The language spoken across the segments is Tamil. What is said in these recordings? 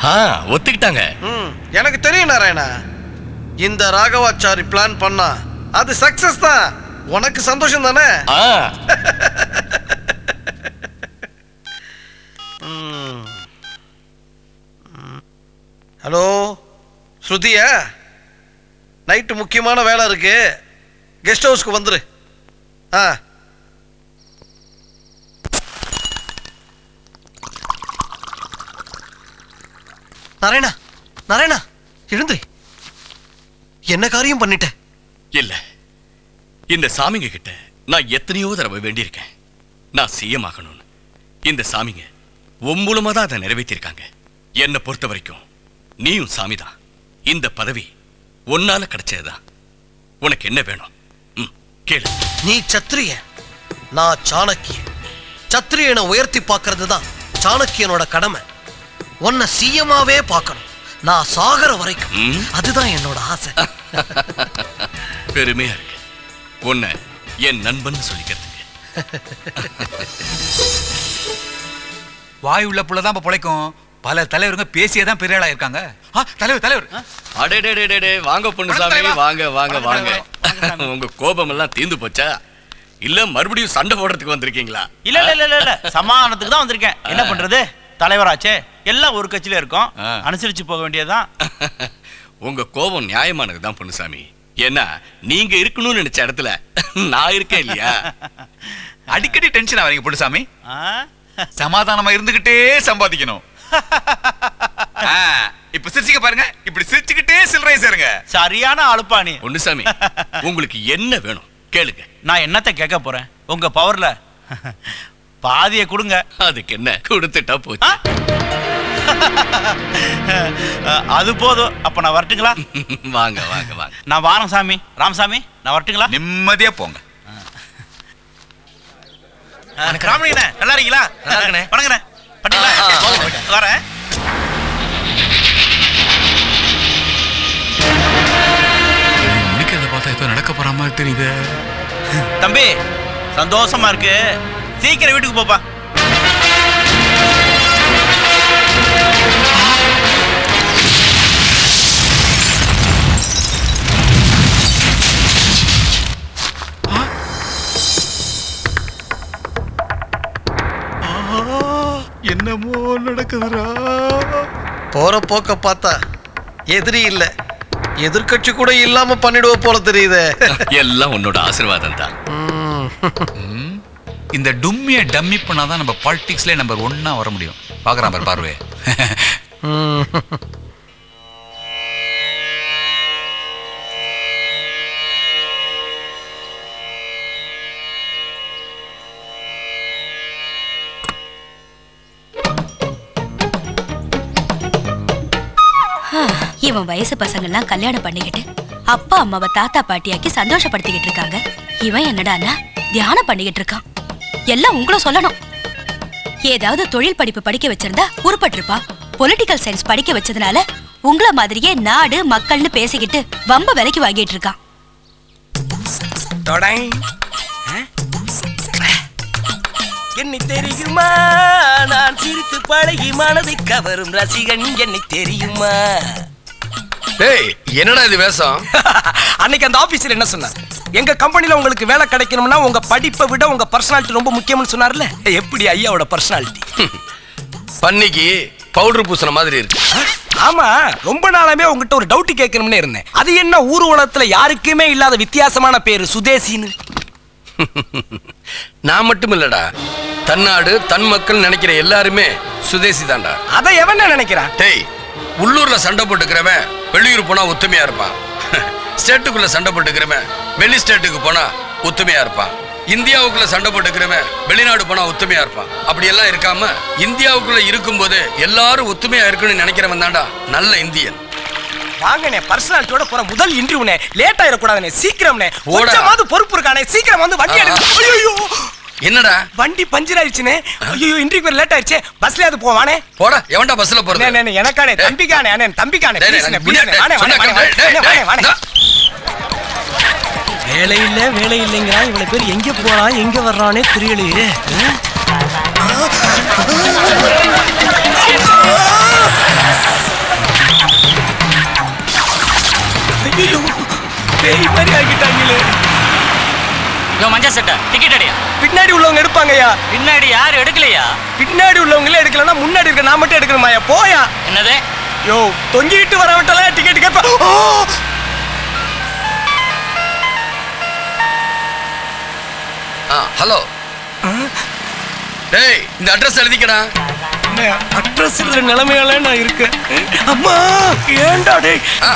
ஆ ஒத்துக்கிட்டாங்க ம், எனக்கு தெரியும் நாராயணா இந்த ராகவாச்சாரி பிளான் பண்ணா அது சக்சஸ் தான் உனக்கு சந்தோஷம் தானே ஆ ம். ம். ஹலோ ஸ்ருதியா நைட்டு முக்கியமான வேலை இருக்கு கெஸ்ட் ஹவுஸ்க்கு வந்துரு ஆ நாராயணா நாராயணா எழுந்துரு என்ன காரியம் பண்ணிட்ட இல்ல இந்த சாமிங்க கிட்ட நான் எத்தனையோ தடவை வேண்டியிருக்கேன் நான் சிஎம் ஆகணும்னு இந்த சாமிங்க உன் மூலமா தான் அதை நிறைவேற்றிருக்காங்க என்னை பொறுத்த வரைக்கும் நீயும் சாமிதான் இந்த பதவி உன்னால கிடைச்சதுதான் உனக்கு என்ன வேணும் ம், கேளு நீ சத்திரியன் நான் சாணக்கியன் சத்திரியனை உயர்த்தி பார்க்கிறது தான் சாணக்கியனோட கடமை உன்னை சிஎமாவே பார்க்கணும் நான் சாகர வரைக்கும் ம். அதுதான் என்னோட ஆசை பெருமையா இருக்கு உன்னை என் நண்பன் சொல்லிக்கிறதுக்கு வாய் உள்ள புள்ளதான் இப்ப பிழைக்கும் பல தலைவருங்க பேசியே தான் பெரிய ஆளா இருக்காங்க ஆ, தலைவர் தலைவர் அடேடேடேடே வாங்க பொண்ணுசாமி வணக்கம் வாங்க வாங்க வணக்கம் வாங்க தலைவா. உங்க கோபம் எல்லாம் தீந்து போச்சா இல்ல மறுபடியும் சண்டை போடுறதுக்கு வந்திருக்கீங்களா இல்ல இல்ல இல்ல இல்ல, இல்ல சமாதானத்துக்கு தான் வந்திருக்கேன் என்ன பண்றது தலைவராச்சே எல்லாம் ஒரு கட்சியில இருக்கோம் ஆ. அனுசரிச்சு போக வேண்டியதுதான் உங்க கோபம் நியாயமானதுதான் பொண்ணுசாமி ஏன்னா நீங்க இருக்கணும்னு நினைச்ச இடத்துல நான் இருக்கேன் இல்லையா அடிக்கடி டென்ஷன் ஆவீங்க புடுசாமி ஆ? சமாதானமா இருந்துகிட்டே சம்பாதிக்கணும் ஆ, இப்ப சிரிச்சுக்க பாருங்க இப்படி சிரிச்சுக்கிட்டே சில்லறை சேருங்க சரியான அழுப்பா நீ பொண்ணுசாமி உங்களுக்கு என்ன வேணும் கேளுங்க நான் என்னத்த கேட்க போறேன் உங்க பவர்ல பாதியை கொடுங்க அதுக்கு என்ன கொடுத்துட்டா ஆ? போச்சு அது போதும் அப்ப நான் வரட்டுங்களா வாங்க வாங்க வாங்க நான் வாரம் சாமி ராமசாமி நான் வரட்டுங்களா நிம்மதியா போங்க ராமலிங்கண்ணே நல்லா இருக்கீங்களா நல்லா இருக்கண்ணே. வணங்கண்ணே பட்டிங்களா ஆ, ஆ, போங்க. வரேன் முடிக்கிறத பார்த்தா ஏதோ நடக்க போற மாதிரி தெரியுது தம்பி சந்தோஷமா இருக்கு சீக்கிரம் வீட்டுக்கு போப்பா என்னமோ நடக்குதுரா போற போக்க பார்த்தா எதிரி இல்ல எதிர்க்கட்சி கூட இல்லாம பண்ணிடுவ போல தெரியுதே எல்லாம் உன்னோட ஆசீர்வாதம் தான் ம். இந்த டும்மிய டம்மி பண்ணாதான் நம்ம பாலிடிக்ஸ்ல நம்பர் ஒன்னா வர முடியும் பாக்குறான் பாரு பார்வை ம். இவன் வயசு பசங்கெல்லாம் கல்யாணம் பண்ணிக்கிட்டு அப்பா அம்மாவை தாத்தா பாட்டியாக்கி சந்தோஷப்படுத்திக்கிட்டு இருக்காங்க இவன் என்னடான்னா தியானம் பண்ணிக்கிட்டு இருக்கான் எல்லாம் உங்களும் சொல்லணும் ஏதாவது தொழில் படிப்பு படிக்க வச்சிருந்தா உருப்பட்டிருப்பா பொலிட்டிக்கல் சயின்ஸ் படிக்க வச்சதுனால உங்கள மாதிரியே நாடு மக்கள்னு பேசிக்கிட்டு வம்ப விலைக்கு வாங்கிட்டு இருக்கான் என்னை தெரியுமா நான் சிரித்து பழகி மனதை கவரும் ரசிகன் என்னை தெரியுமா டேய் என்னடா இது வேஷம் அன்னைக்கு அந்த ஆபீஸ்ல என்ன சொன்னார் எங்க கம்பெனில உங்களுக்கு வேலை கிடைக்கணும்னா உங்க படிப்பை விட உங்க பர்சனாலிட்டி ரொம்ப முக்கியம்னு சொன்னார்ல எப்படி ஐயாவோட பர்சனாலிட்டி பன்னிக்கு பவுடர் பூசின மாதிரி இருக்கு ஆமா ரொம்ப நாளாவே உங்ககிட்ட ஒரு டவுட் கேட்கணும்னு இருந்தேன் அது என்ன ஊர் உலகத்துல யாருக்குமே இல்லாத வித்தியாசமான பேரு சுதேசின்னு நான் மட்டும் இல்லடா தன்னாடு தன் மக்கள் நினைக்கிற எல்லாருமே சுதேசி தான்டா அதை எவன் நினைக்கிறான் டேய் உள்ளூர்ல சண்டை போட்டுக்கிறவன் வெளியூர் போனா ஒத்துமையா இருப்பான் ஸ்டேட்டுக்குள்ள சண்டை போட்டுக்கிறவன் வெளி ஸ்டேட்டுக்கு போனா ஒத்துமையா இருப்பான் இந்தியாவுக்குள்ள சண்டை போட்டுக்கிறவன் வெளிநாடு போனா ஒத்துமையா இருப்பான் அப்படி எல்லாம் இருக்காம இந்தியாவுக்குள்ள இருக்கும்போது எல்லாரும் ஒத்துமையா இருக்கணும்னு நினைக்கிறவன் தான்டா நல்ல இந்தியன் வாங்கண்ணே பர்சனாலிட்டியோட போற முதல் இன்டர்வியூனே லேட் ஆயிடக்கூடாதுனே சீக்கிரம்னே போடா. கொஞ்சமாவது பொறுப்பு இருக்கானே சீக்கிரம் வந்து வண்டி எடுத்து ஐயோ என்னடா வண்டி பஞ்சர் ஆயிடுச்சுனே ஐயோ இன்டர்வியூ லேட் ஆயிடுச்சு பஸ்ல அது போவானே போடா எவன்டா பஸ்ல போறது அண்ணே, அண்ணே, எனக்கானே டேய். தம்பிக்கானே அண்ணே தம்பிக்கானே டேய், please டேய், அண்ணே, please அண்ணே, வாணே, வாணே, சொன்னா வாணே, கேளு, டேய், வாணே, டேய், வாணே, வாணே. டேய். வேலை இல்ல வேலை இல்லைங்கிறான் இவ்வளவு பேர் எங்க போறான் எங்க வர்றானே தெரியலையே ஆ? பேய் மாதிரி ஆகிட்டாங்களே யோ மஞ்ச சட்டை டிக்கெட் அடியா பின்னாடி உள்ளவங்க எடுப்பாங்கய்யா பின்னாடி யாரும் எடுக்கலையா பின்னாடி உள்ளவங்களே எடுக்கலன்னா முன்னாடி இருக்க நான் மட்டும் எடுக்கணுமாயா போயா என்னது யோ தொங்கிட்டு வரவட்டல டிக்கெட் கேட்ப ஓ ஆ ஹலோ டேய் இந்த அட்ரஸ் எழுதிக்கடா அட்ரஸ் நிலைமையால நான் இருக்கேன் அம்மா ஏன்டா டேய் ஆ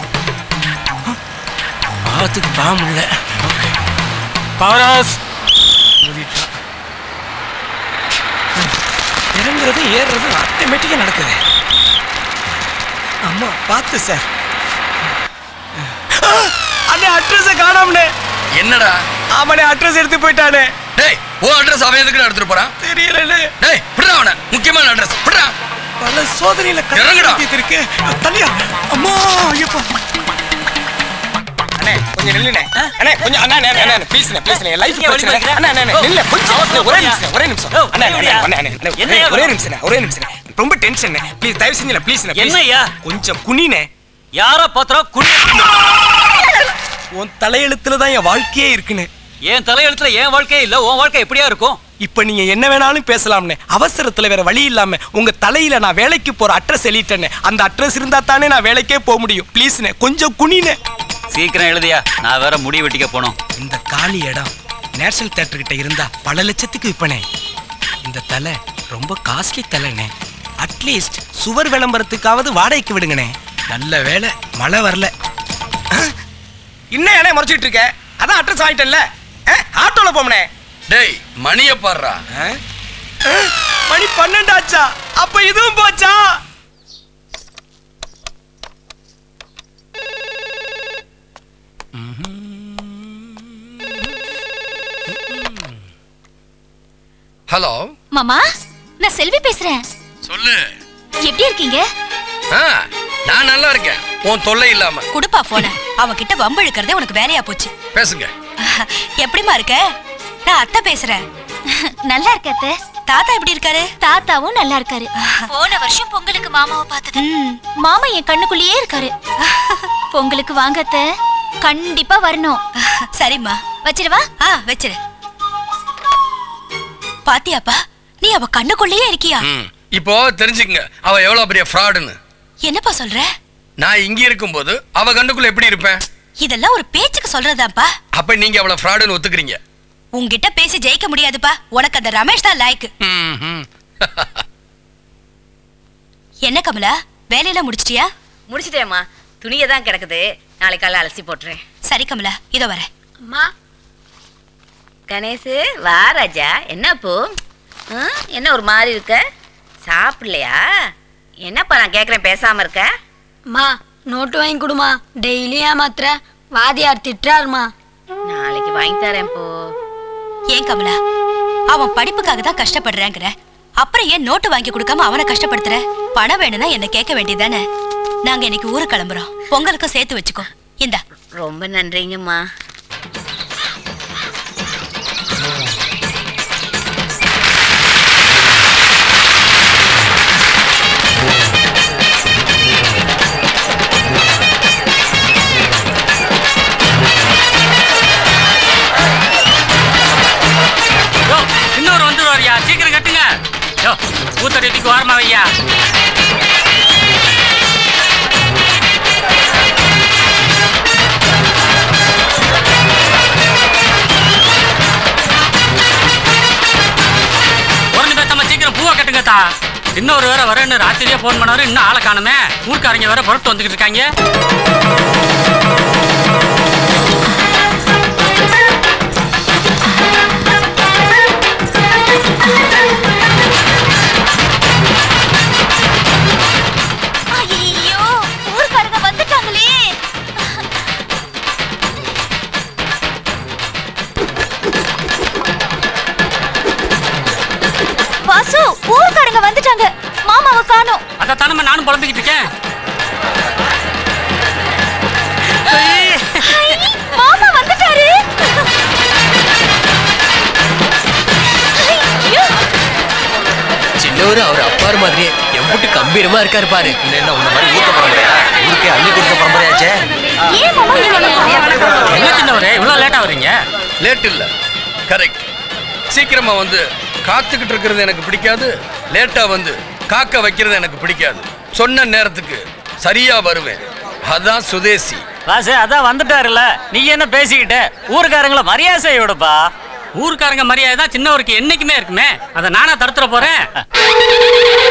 பாவத்துக்கு பாவம் இல்ல பவராஸ் இறங்குறது ஏறுறது ஆட்டோமேட்டிக்கா நடக்குது அம்மா பார்த்து சார் அண்ணே அட்ரஸை காணோம்னே என்னடா ஆமாண்ணே அட்ரஸ் எடுத்து போயிட்டானே டேய் ஓ அட்ரஸ் அவன் எதுக்கு எடுத்துட்டு போறான் தெரியலண்ணே டேய் விடுறா அவனை முக்கியமான அட்ரஸ் விடுறா பல சோதனையில இறங்குடா. கட்டி இருக்கு தள்ளியா அம்மா ஐயப்பா அண்ணே கொஞ்சம் நில்லுண்ணே அண்ணே கொஞ்சம் அண்ணா அண்ணே அண்ணே ப்ளீஸ் ப்ளீஸ் லைஃப் இங்கே பிரச்சனை வெளியே அண்ணா அண்ணே ஓ, நில்ல கொஞ்சம் அவசரம் ஒரே போறியா? நிமிஷம் ஒரே நிமிஷம் ஓ, அண்ணே அண்ணே எப்படியா? அண்ணே அண்ணே அண்ணே, என்னய்யா ஒரே வேணும்? நிமிஷம் ஒரே நிமிஷம் ரொம்ப டென்ஷன் ப்ளீஸ் தயவு செஞ்சு ப்ளீஸ் என்னய்யா? கொஞ்சம் குனினே யாரோ பாத்திரம் குடி உன் தலையெழுத்துல தான் என் வாழ்க்கையே இருக்குன்னு என் தலையெழுத்துல என் வாழ்க்கை இல்ல உன் வாழ்க்கை எப்படியா இருக்கும் இப்ப நீங்க என்ன வேணாலும் பேசலாம்னே அவசரத்துல வேற வழி இல்லாம உங்க தலையில நான் வேலைக்கு போற அட்ரஸ் எழுதிட்டேனே அந்த அட்ரஸ் இருந்தா தானே நான் வேலைக்கே போக முடியும் ப்ளீஸ்ண்ணே கொஞ்சம் குனினே சீக்கிரம் எழுதியா நான் வேற முடி வெட்டிக்க போனோம் இந்த காலி இடம் நேஷனல் தேட்டர் கிட்ட இருந்தா பல லட்சத்துக்கு விற்பனே இந்த தலை ரொம்ப காஸ்ட்லி தலைண்ணே அட்லீஸ்ட் சுவர் விளம்பரத்துக்காவது வாடகைக்கு விடுங்கண்ணே நல்ல வேலை மழை வரல இன்னும் என்ன முறைச்சிட்டு இருக்க அதான் அட்ரஸ் வாங்கிட்டேன்ல ஆட்டோல போமனே டேய் மணிய பாடுறா மணி பன்னெண்டாச்சா அப்ப இதுவும் போச்சா ஹலோ மாமா நான் செல்வி பேசுறேன் சொல்லு எப்படி இருக்கீங்க ஆ நான் நல்லா இருக்கேன் உன் தொல்லை இல்லாம குடுப்பா போன அவன் கிட்ட வம்பு இழுக்கிறதே உனக்கு வேலையா போச்சு பேசுங்க எப்படிமா இருக்க நான் அத்தை பேசுறேன் நல்லா இருக்க அத்தை தாத்தா எப்படி இருக்காரு தாத்தாவும் நல்லா இருக்காரு போன வருஷம் பொங்கலுக்கு மாமாவை பார்த்தது மாமா என் கண்ணுக்குள்ளேயே இருக்காரு பொங்கலுக்கு வாங்க அத்தை கண்டிப்பா வரணும் சரிம்மா வச்சிருவா ஆ வச்சிரு பாத்தியாப்பா நீ அவ கண்ணுக்குள்ளேயே இருக்கியா ம் இப்போ தெரிஞ்சுக்கங்க அவ எவ்வளவு பெரிய ஃப்ராடுன்னு என்னப்பா சொல்ற நான் இங்க இருக்கும்போது அவ கண்ணுக்குள்ள எப்படி இருப்பேன் இதெல்லாம் ஒரு பேச்சுக்கு சொல்றதாப்பா அப்ப நீங்க அவளை ஃப்ராடுன்னு ஒத்துக்கிறீங்க உன்கிட்ட பேசி ஜெயிக்க முடியாதுப்பா உனக்கு அந்த ரமேஷ் தான் லாய்க்கு ம், ம். என்ன கமலா வேலையெல்லாம் முடிச்சிட்டியா முடிச்சிட்டேம்மா துணியை தான் கிடக்குது நாளைக்கு காலைல அலசி போட்டுறேன் சரி கமலா இதோ வரேன் அம்மா கணேசு வா ராஜா என்ன பூ ஆ, என்ன ஒரு மாதிரி இருக்க சாப்பிடலையா என்னப்பா நான் கேட்குறேன் பேசாம இருக்க அம்மா நோட்டு வாங்கி கொடுமா டெய்லியும் ஏமாத்துற வாதியார் திட்டுறாருமா நாளைக்கு வாங்கி தரேன் போ ஏன் கமலா அவன் படிப்புக்காக தான் கஷ்டப்படுறேங்கிற அப்புறம் ஏன் நோட்டு வாங்கி கொடுக்காம அவனை கஷ்டப்படுத்துற பணம் வேணும்னா என்ன கேட்க வேண்டியதானே நாங்க இன்னைக்கு ஊருக்கு கிளம்புறோம் பொங்கலுக்கும் சேர்த்து வச்சுக்கோ இந்தா ரொம்ப நன்றிங்கம்மா யோ இன்னொரு வந்துருவாரியா சீக்கிரம் கட்டுங்க யோ ஊத்தடிக்கு வாரமா வையா ஒரு நிமிஷமா சீக்கிரம் பூவை கட்டுங்க தா இன்னொரு வேற வரேன்னு ராத்திரியே ஃபோன் பண்ணாரு இன்னும் ஆளை காணுமே ஊர்க்காரங்க வேற புறப்பட்டு வந்துகிட்டு இருக்காங்க ஐயோ ஊர்க்காரங்க வந்துட்டாங்களே வாசு ஊர்க்காரங்க வந்துட்டாங்க மாமாவை காணோம் அதைத்தானே நானும் புலம்பிக்கிட்டு இருக்கேன் மாமா வந்துட்டாரு ஐயோ! சின்னவரு அவர் அப்பாரு மாதிரியே எம்பிட்டு கம்பீரமா இருக்காரு பாரு என்ன உன்ன மாதிரி ஊத்த பரம்பரையா ஊருக்கே அள்ளி கொடுத்த பரம்பரையாச்சே என்ன சின்னவரே இவ்வளவு லேட்டா வர்றீங்க லேட் இல்ல கரெக்ட் சீக்கிரமா வந்து காத்துக்கிட்டு இருக்கிறது எனக்கு பிடிக்காது லேட்டா வந்து காக்க வைக்கிறது எனக்கு பிடிக்காது சொன்ன நேரத்துக்கு சரியா வருவேன் அதான் சுதேசி வாசு அதான் வந்துட்டாருல நீ என்ன பேசிக்கிட்ட ஊருக்காரங்கள மரியாதை செய்ய விடுப்பா ஊர்க்காரங்க மரியாதை தான் சின்னவருக்கு என்னைக்குமே இருக்குமே அதை நானா தடுத்துற போறேன்